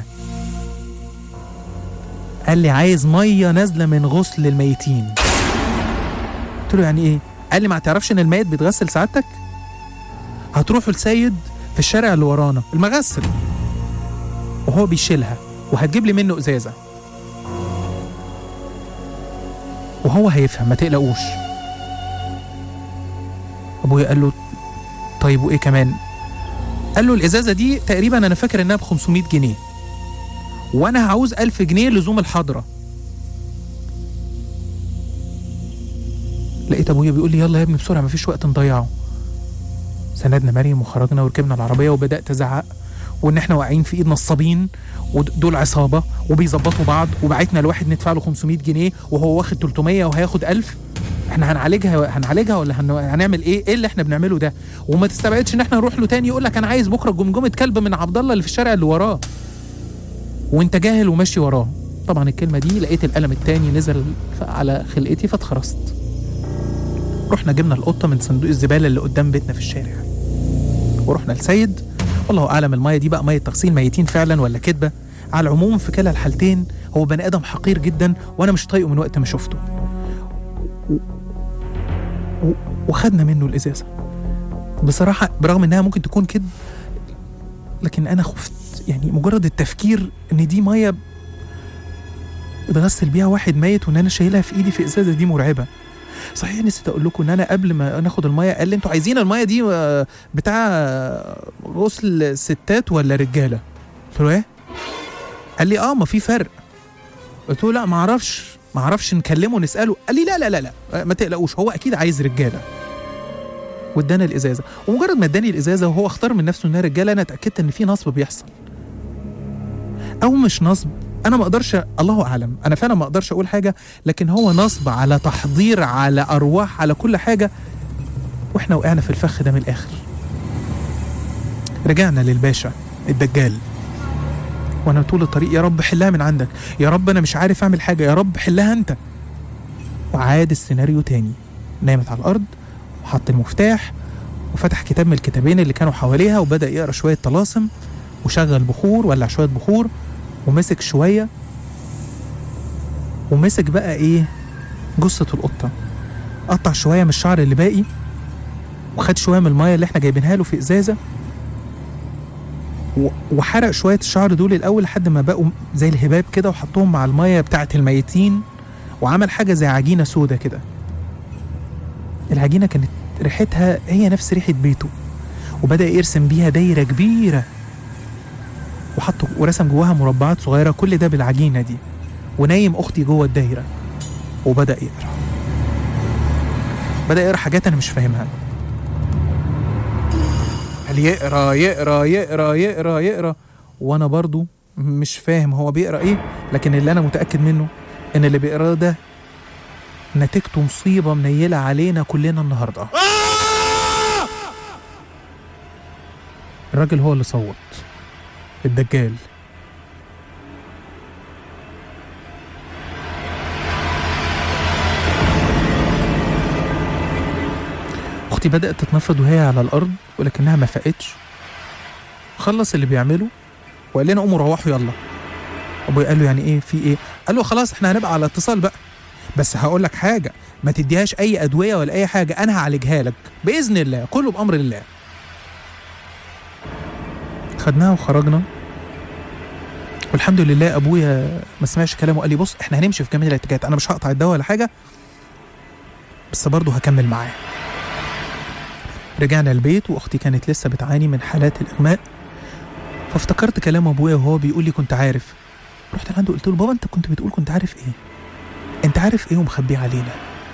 قال لي عايز ميه نازله من غسل الميتين قلت له يعني ايه قال لي ما تعرفش ان الميت بيتغسل سعادتك هتروحوا لسيد في الشارع اللي ورانا المغسل وهو بيشيلها وهتجيب لي منه ازازه وهو هيفهم ما تقلقوش ابويا قال له طيب وايه كمان قال له الازازه دي تقريبا انا فاكر انها ب 500 جنيه وانا عاوز 1000 جنيه لزوم الحضره لقيت ابويا بيقول لي يلا يا ابني بسرعه مفيش وقت نضيعه سندنا مريم وخرجنا وركبنا العربيه وبدات ازعق وان احنا واقعين في ايد نصابين ودول عصابه وبيظبطوا بعض وبعتنا الواحد ندفع له 500 جنيه وهو واخد 300 وهياخد 1000 احنا هنعالجها هنعالجها ولا هن... هنعمل ايه؟ ايه اللي احنا بنعمله ده؟ وما تستبعدش ان احنا نروح له تاني يقول لك انا عايز بكره جمجمه كلب من عبد الله اللي في الشارع اللي وراه. وانت جاهل وماشي وراه. طبعا الكلمه دي لقيت القلم التاني نزل على خلقتي فاتخرست. رحنا جبنا القطه من صندوق الزباله اللي قدام بيتنا في الشارع. ورحنا لسيد والله اعلم الميه دي بقى ميه تغسيل ميتين فعلا ولا كدبه. على العموم في كلا الحالتين هو بني ادم حقير جدا وانا مش طايقه من وقت ما شفته. و... وخدنا منه الازازه بصراحه برغم انها ممكن تكون كذب لكن انا خفت يعني مجرد التفكير ان دي ميه اتغسل بيها واحد ميت وان انا شايلها في ايدي في ازازه دي مرعبه صحيح نسيت اقول لكم ان انا قبل ما ناخد الميه قال لي انتوا عايزين الميه دي بتاع غسل ستات ولا رجاله قلت له ايه قال لي اه ما في فرق قلت له لا ما اعرفش ما اعرفش نكلمه نساله قال لي لا لا لا لا ما تقلقوش هو اكيد عايز رجاله وادانا الازازه ومجرد ما اداني الازازه وهو اختار من نفسه انها رجاله انا اتاكدت ان في نصب بيحصل او مش نصب انا ما اقدرش الله اعلم انا فعلا ما اقدرش اقول حاجه لكن هو نصب على تحضير على ارواح على كل حاجه واحنا وقعنا في الفخ ده من الاخر رجعنا للباشا الدجال وانا طول الطريق يا رب حلها من عندك يا رب انا مش عارف اعمل حاجه يا رب حلها انت وعاد السيناريو تاني نامت على الارض وحط المفتاح وفتح كتاب من الكتابين اللي كانوا حواليها وبدا يقرا شويه طلاسم وشغل بخور ولع شويه بخور ومسك شويه ومسك بقى ايه جثه القطه قطع شويه من الشعر اللي باقي وخد شويه من الميه اللي احنا جايبينها له في ازازه وحرق شويه الشعر دول الاول لحد ما بقوا زي الهباب كده وحطهم مع الميه بتاعه الميتين وعمل حاجه زي عجينه سودة كده العجينه كانت ريحتها هي نفس ريحه بيته وبدا يرسم بيها دايره كبيره وحط ورسم جواها مربعات صغيره كل ده بالعجينه دي ونايم اختي جوه الدايره وبدا يقرا بدا يقرا حاجات انا مش فاهمها قال يقرا يقرا يقرا يقرا يقرا وانا برضو مش فاهم هو بيقرا ايه لكن اللي انا متاكد منه ان اللي بيقراه ده نتيجته مصيبه منيله علينا كلنا النهارده الراجل هو اللي صوت الدجال اختي بدات تتنفض وهي على الارض ولكنها ما فاقتش خلص اللي بيعمله وقال لنا قوموا روحوا يلا ابويا قال له يعني ايه في ايه قال له خلاص احنا هنبقى على اتصال بقى بس هقول لك حاجه ما تديهاش اي ادويه ولا اي حاجه انا هعالجها لك باذن الله كله بامر الله خدناها وخرجنا والحمد لله ابويا ما سمعش كلامه قال لي بص احنا هنمشي في جميع الاتجاهات انا مش هقطع الدواء ولا حاجه بس برضه هكمل معاه رجعنا البيت واختي كانت لسه بتعاني من حالات الاغماء فافتكرت كلام ابويا وهو بيقول لي كنت عارف رحت لعنده قلت له بابا انت كنت بتقول كنت عارف ايه انت عارف ايه ومخبيه علينا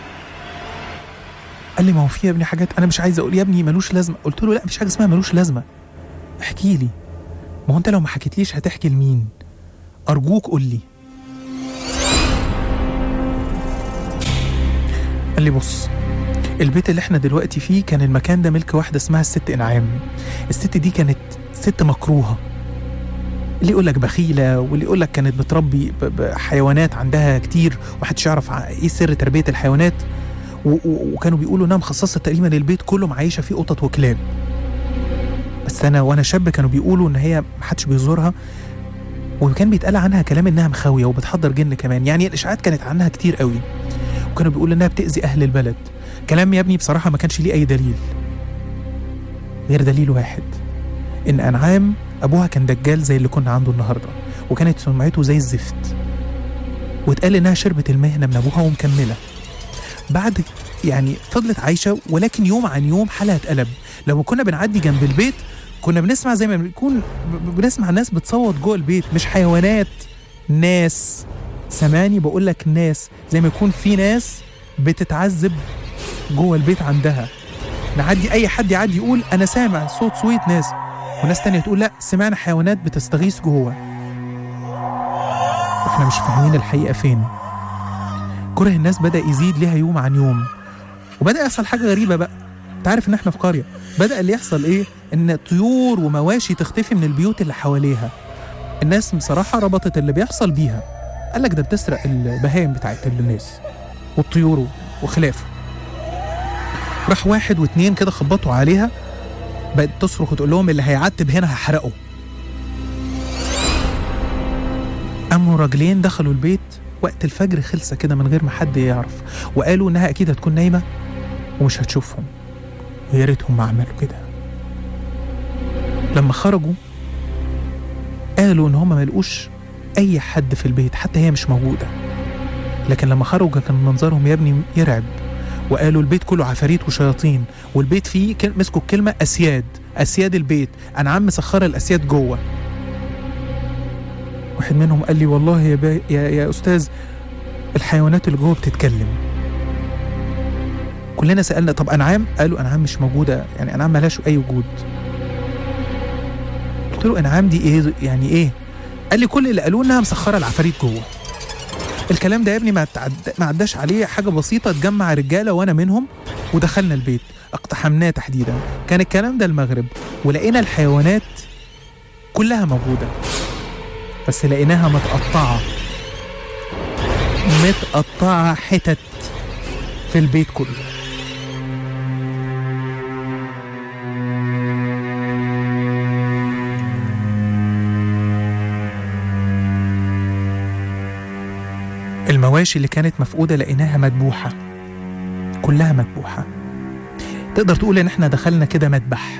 قال لي ما هو في يا ابني حاجات انا مش عايز اقول يا ابني ملوش لازمه قلت له لا مفيش حاجه اسمها ملوش لازمه احكي لي ما هو انت لو ما حكيتليش هتحكي لمين ارجوك قول لي قال لي بص البيت اللي احنا دلوقتي فيه كان المكان ده ملك واحده اسمها الست انعام الست دي كانت ست مكروهه اللي يقول لك بخيله واللي يقول لك كانت بتربي ب- ب- حيوانات عندها كتير ومحدش يعرف ع- ايه سر تربيه الحيوانات و- و- وكانوا بيقولوا انها مخصصه تقريبا البيت كله معيشه فيه قطط وكلاب بس انا وانا شاب كانوا بيقولوا ان هي محدش بيزورها وكان بيتقال عنها كلام انها مخاويه وبتحضر جن كمان يعني الاشاعات كانت عنها كتير قوي وكانوا بيقولوا انها بتاذي اهل البلد كلام يا ابني بصراحه ما كانش ليه اي دليل غير دليل واحد ان انعام ابوها كان دجال زي اللي كنا عنده النهارده وكانت سمعته زي الزفت واتقال انها شربت المهنه من ابوها ومكمله بعد يعني فضلت عايشه ولكن يوم عن يوم حالها اتقلب لما كنا بنعدي جنب البيت كنا بنسمع زي ما بنكون ب- بنسمع ناس بتصوت جوه البيت مش حيوانات ناس سامعني بقول لك ناس زي ما يكون في ناس بتتعذب جوه البيت عندها نعدي اي حد يعدي يقول انا سامع صوت صويت ناس وناس تانية تقول لا سمعنا حيوانات بتستغيث جوه واحنا مش فاهمين الحقيقة فين كره الناس بدأ يزيد ليها يوم عن يوم وبدأ يحصل حاجة غريبة بقى انت عارف ان احنا في قرية بدأ اللي يحصل ايه ان طيور ومواشي تختفي من البيوت اللي حواليها الناس بصراحة ربطت اللي بيحصل بيها قال لك ده بتسرق البهايم بتاعت الناس والطيور وخلافه راح واحد واتنين كده خبطوا عليها بقت تصرخ وتقول لهم اللي هيعتب هنا هحرقه قاموا راجلين دخلوا البيت وقت الفجر خلصة كده من غير ما حد يعرف وقالوا انها اكيد هتكون نايمة ومش هتشوفهم ويا ريتهم ما عملوا كده لما خرجوا قالوا ان هم ما لقوش اي حد في البيت حتى هي مش موجودة لكن لما خرجوا كان منظرهم يا ابني يرعب وقالوا البيت كله عفاريت وشياطين والبيت فيه كل- مسكوا الكلمة أسياد أسياد البيت أنعام مسخرة الأسياد جوه واحد منهم قال لي والله يا, با... يا, يا أستاذ الحيوانات اللي جوه بتتكلم كلنا سألنا طب أنعام قالوا أنعام مش موجودة يعني أنعام ملهاش أي وجود قلت له أنعام دي إيه يعني إيه قال لي كل اللي قالوه إنها مسخرة العفاريت جوه الكلام ده يا ابني ما تعد... ما عداش عليه حاجه بسيطه اتجمع رجاله وانا منهم ودخلنا البيت اقتحمناه تحديدا كان الكلام ده المغرب ولقينا الحيوانات كلها موجوده بس لقيناها متقطعه متقطعه حتت في البيت كله المواشي اللي كانت مفقودة لقيناها مذبوحة كلها مذبوحة تقدر تقول إن إحنا دخلنا كده مذبح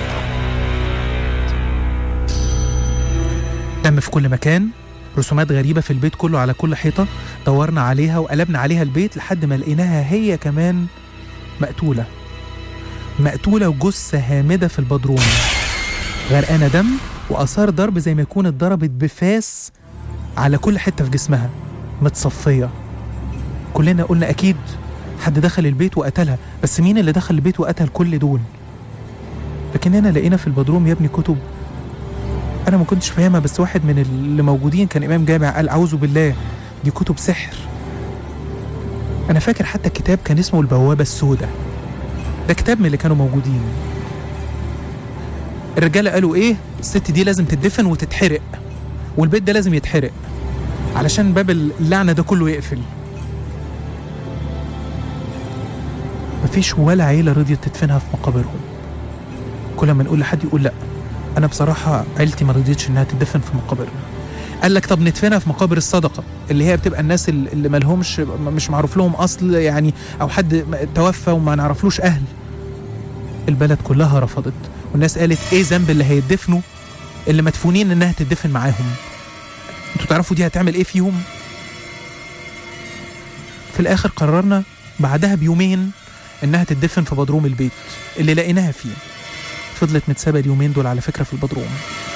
دم في كل مكان رسومات غريبة في البيت كله على كل حيطة دورنا عليها وقلبنا عليها البيت لحد ما لقيناها هي كمان مقتولة مقتولة وجثة هامدة في البدروم غرقانة دم وآثار ضرب زي ما يكون اتضربت بفاس على كل حتة في جسمها متصفية كلنا قلنا أكيد حد دخل البيت وقتلها بس مين اللي دخل البيت وقتل كل دول لكننا لقينا في البدروم يا ابني كتب أنا ما كنتش فاهمها بس واحد من اللي موجودين كان إمام جامع قال أعوذ بالله دي كتب سحر أنا فاكر حتى الكتاب كان اسمه البوابة السوداء ده كتاب من اللي كانوا موجودين الرجالة قالوا إيه الست دي لازم تدفن وتتحرق والبيت ده لازم يتحرق علشان باب اللعنة ده كله يقفل مفيش ولا عيلة رضيت تدفنها في مقابرهم كل ما نقول لحد يقول لا أنا بصراحة عيلتي ما رضيتش إنها تدفن في مقابرنا قال لك طب ندفنها في مقابر الصدقة اللي هي بتبقى الناس اللي اللي مالهمش مش معروف لهم أصل يعني أو حد توفى وما نعرفلوش أهل البلد كلها رفضت والناس قالت إيه ذنب اللي هيدفنوا اللي مدفونين إنها تدفن معاهم انتوا تعرفوا دي هتعمل ايه فيهم في الاخر قررنا بعدها بيومين انها تدفن في بدروم البيت اللي لقيناها فيه فضلت متسابه اليومين دول على فكره في البدروم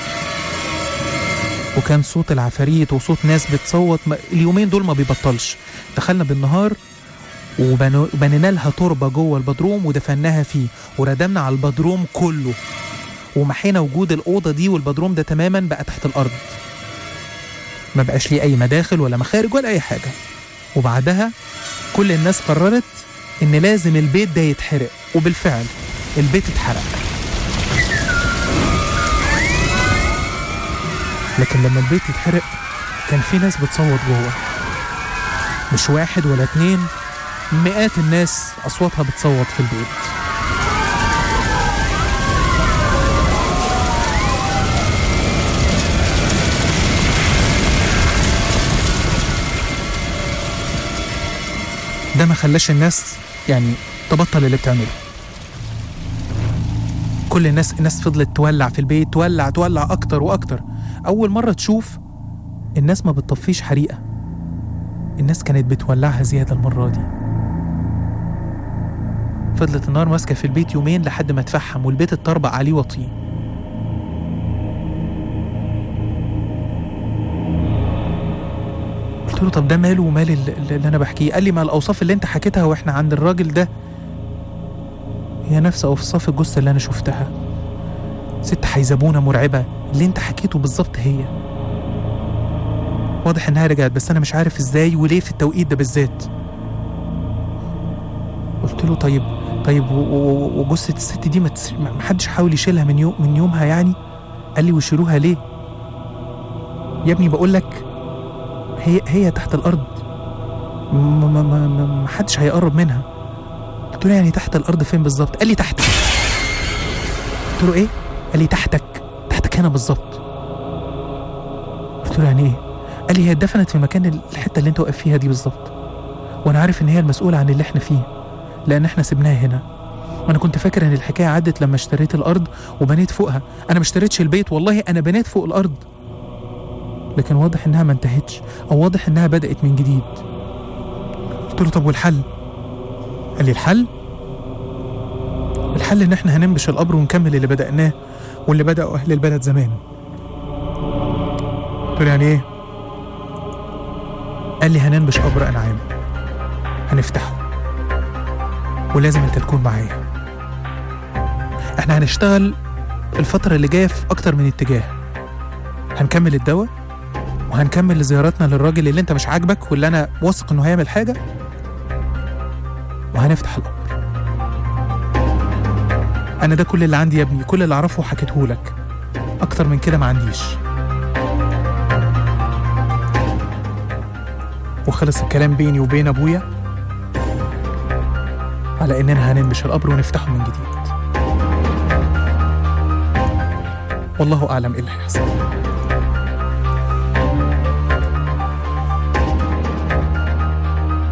وكان صوت العفاريت وصوت ناس بتصوت ما اليومين دول ما بيبطلش دخلنا بالنهار وبنو- وبنينا لها تربه جوه البدروم ودفناها فيه وردمنا على البدروم كله ومحينا وجود الاوضه دي والبدروم ده تماما بقى تحت الارض ما بقاش ليه اي مداخل ولا مخارج ولا اي حاجه وبعدها كل الناس قررت ان لازم البيت ده يتحرق وبالفعل البيت اتحرق لكن لما البيت يتحرق كان في ناس بتصوت جوه مش واحد ولا اتنين مئات الناس اصواتها بتصوت في البيت ده ما خلاش الناس يعني تبطل اللي بتعمله كل الناس الناس فضلت تولع في البيت تولع تولع اكتر واكتر اول مره تشوف الناس ما بتطفيش حريقه الناس كانت بتولعها زياده المره دي فضلت النار ماسكه في البيت يومين لحد ما اتفحم والبيت اتطربق عليه وطيه قلت له طب ده ماله ومال ال- اللي انا بحكيه قال لي ما الاوصاف اللي انت حكيتها واحنا عند الراجل ده هي نفس اوصاف الجثه اللي انا شفتها ست حيزبونه مرعبه اللي انت حكيته بالظبط هي واضح انها رجعت بس انا مش عارف ازاي وليه في التوقيت ده بالذات قلت له طيب طيب و- و- وجثه الست دي ما تس- ما حدش حاول يشيلها من يوم من يومها يعني قال لي ويشيلوها ليه يا ابني بقول لك هي هي تحت الارض ما ما ما ما ما حدش هيقرب منها قلت له يعني تحت الارض فين بالظبط قال لي تحتك قلت له ايه قال لي تحتك تحتك هنا بالظبط قلت له يعني ايه قال لي هي اتدفنت في مكان الحته اللي انت واقف فيها دي بالظبط وانا عارف ان هي المسؤوله عن اللي احنا فيه لان احنا سبناها هنا وانا كنت فاكر ان الحكايه عدت لما اشتريت الارض وبنيت فوقها انا ما اشتريتش البيت والله انا بنيت فوق الارض لكن واضح انها ما انتهتش او واضح انها بدات من جديد قلت له طب والحل قال لي الحل الحل ان احنا هننبش القبر ونكمل اللي بدأناه واللي بدأوا اهل البلد زمان قلت له يعني ايه قال لي هننبش قبر انعام هنفتحه ولازم انت تكون معايا احنا هنشتغل الفترة اللي جاية في أكتر من اتجاه هنكمل الدواء وهنكمل زياراتنا للراجل اللي انت مش عاجبك واللي انا واثق انه هيعمل حاجة وهنفتح القبر انا ده كل اللي عندي يا ابني كل اللي اعرفه حكيته لك اكتر من كده ما عنديش وخلص الكلام بيني وبين ابويا على اننا هننبش القبر ونفتحه من جديد والله اعلم ايه اللي هيحصل